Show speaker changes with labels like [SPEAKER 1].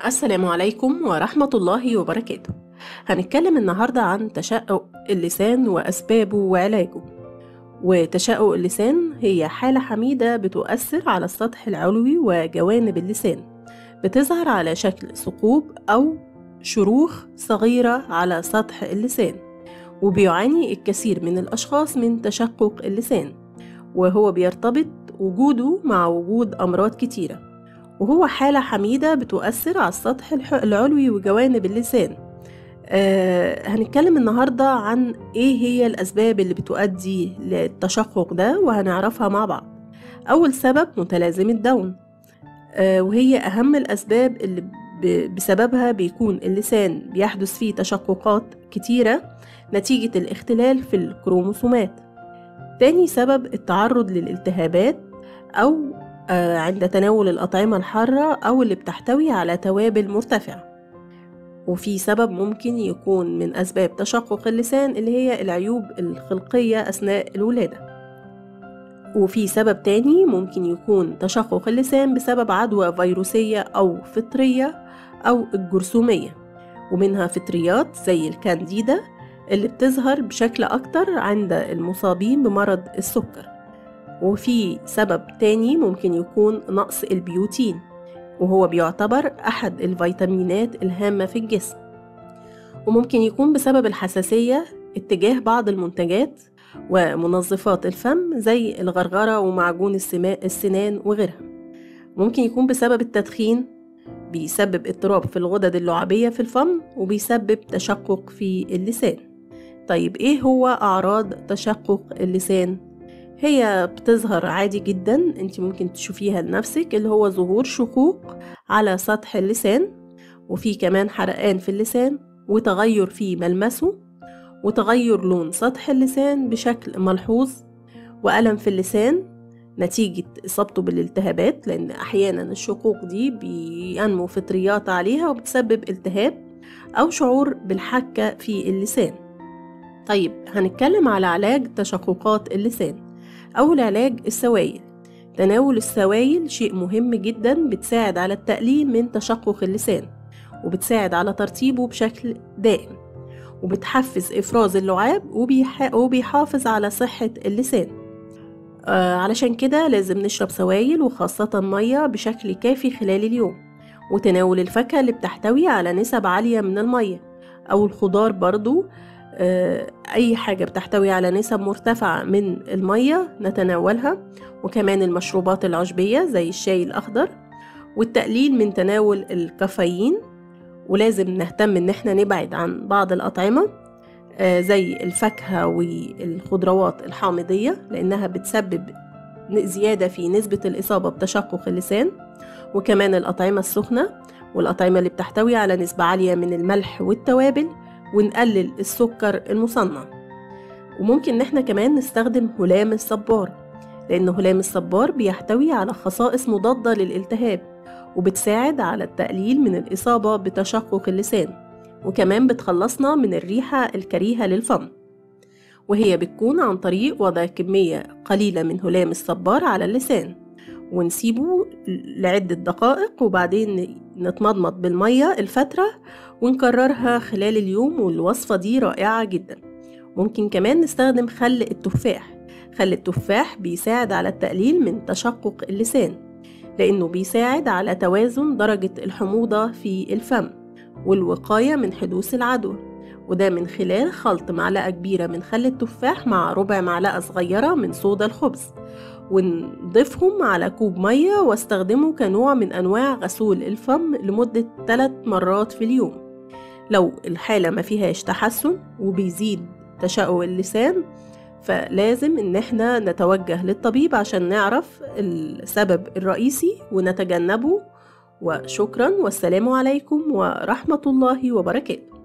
[SPEAKER 1] السلام عليكم ورحمة الله وبركاته هنتكلم النهاردة عن تشقق اللسان وأسبابه وعلاجه وتشقق اللسان هي حالة حميدة بتؤثر على السطح العلوي وجوانب اللسان بتظهر على شكل ثقوب أو شروخ صغيرة على سطح اللسان وبيعاني الكثير من الأشخاص من تشقق اللسان وهو بيرتبط وجوده مع وجود أمراض كتيرة وهو حالة حميدة بتؤثر على السطح الح- العلوي وجوانب اللسان آه هنتكلم النهاردة عن إيه هي الأسباب اللي بتؤدي للتشقق ده وهنعرفها مع بعض أول سبب متلازمة داون آه وهي أهم الأسباب اللي ب- بسببها بيكون اللسان بيحدث فيه تشققات كتيرة نتيجة الاختلال في الكروموسومات تاني سبب التعرض للالتهابات أو آه، عند تناول الأطعمة الحارة أو اللي بتحتوي على توابل مرتفعة وفي سبب ممكن يكون من أسباب تشقق اللسان اللي هي العيوب الخلقية أثناء الولادة وفي سبب تاني ممكن يكون تشقق اللسان بسبب عدوى فيروسية أو فطرية أو الجرثومية ومنها فطريات زي الكانديدا اللي بتظهر بشكل أكتر عند المصابين بمرض السكر وفي سبب تاني ممكن يكون نقص البيوتين وهو بيعتبر أحد الفيتامينات الهامة في الجسم وممكن يكون بسبب الحساسية اتجاه بعض المنتجات ومنظفات الفم زي الغرغرة ومعجون السما- السنان وغيرها ممكن يكون بسبب التدخين بيسبب اضطراب في الغدد اللعابية في الفم وبيسبب تشقق في اللسان طيب ايه هو أعراض تشقق اللسان؟ هي بتظهر عادي جدا انت ممكن تشوفيها لنفسك اللي هو ظهور شقوق على سطح اللسان وفي كمان حرقان في اللسان وتغير في ملمسه وتغير لون سطح اللسان بشكل ملحوظ وألم في اللسان نتيجة إصابته بالالتهابات لأن أحيانا الشقوق دي بينمو فطريات عليها وبتسبب التهاب أو شعور بالحكة في اللسان طيب هنتكلم على علاج تشققات اللسان أول علاج السوائل تناول السوائل شيء مهم جدا بتساعد على التقليل من تشقق اللسان وبتساعد على ترطيبه بشكل دائم وبتحفز إفراز اللعاب وبيح... وبيحافظ على صحة اللسان آه علشان كده لازم نشرب سوائل وخاصة مية بشكل كافي خلال اليوم وتناول الفاكهة اللي بتحتوي على نسب عالية من المية أو الخضار برضو آه، أي حاجة بتحتوي على نسب مرتفعة من المية نتناولها وكمان المشروبات العشبية زي الشاي الأخضر والتقليل من تناول الكافيين ولازم نهتم إن احنا نبعد عن بعض الأطعمة آه، زي الفاكهة والخضروات الحامضية لأنها بتسبب زيادة في نسبة الإصابة بتشقق اللسان وكمان الأطعمة السخنة والأطعمة اللي بتحتوي على نسبة عالية من الملح والتوابل ونقلل السكر المصنع وممكن ان احنا كمان نستخدم هلام الصبار لان هلام الصبار بيحتوي على خصائص مضادة للالتهاب وبتساعد على التقليل من الإصابة بتشقق اللسان وكمان بتخلصنا من الريحة الكريهة للفم وهي بتكون عن طريق وضع كمية قليلة من هلام الصبار على اللسان ونسيبه لعدة دقائق وبعدين نتمضمض بالمية الفترة ونكررها خلال اليوم والوصفة دي رائعة جدا ممكن كمان نستخدم خل التفاح خل التفاح بيساعد على التقليل من تشقق اللسان لأنه بيساعد على توازن درجة الحموضة في الفم والوقاية من حدوث العدوى وده من خلال خلط معلقة كبيرة من خل التفاح مع ربع معلقة صغيرة من صودا الخبز ونضيفهم على كوب مية واستخدمه كنوع من أنواع غسول الفم لمدة 3 مرات في اليوم لو الحالة ما فيهاش تحسن وبيزيد تشقق اللسان فلازم ان احنا نتوجه للطبيب عشان نعرف السبب الرئيسي ونتجنبه وشكرا والسلام عليكم ورحمة الله وبركاته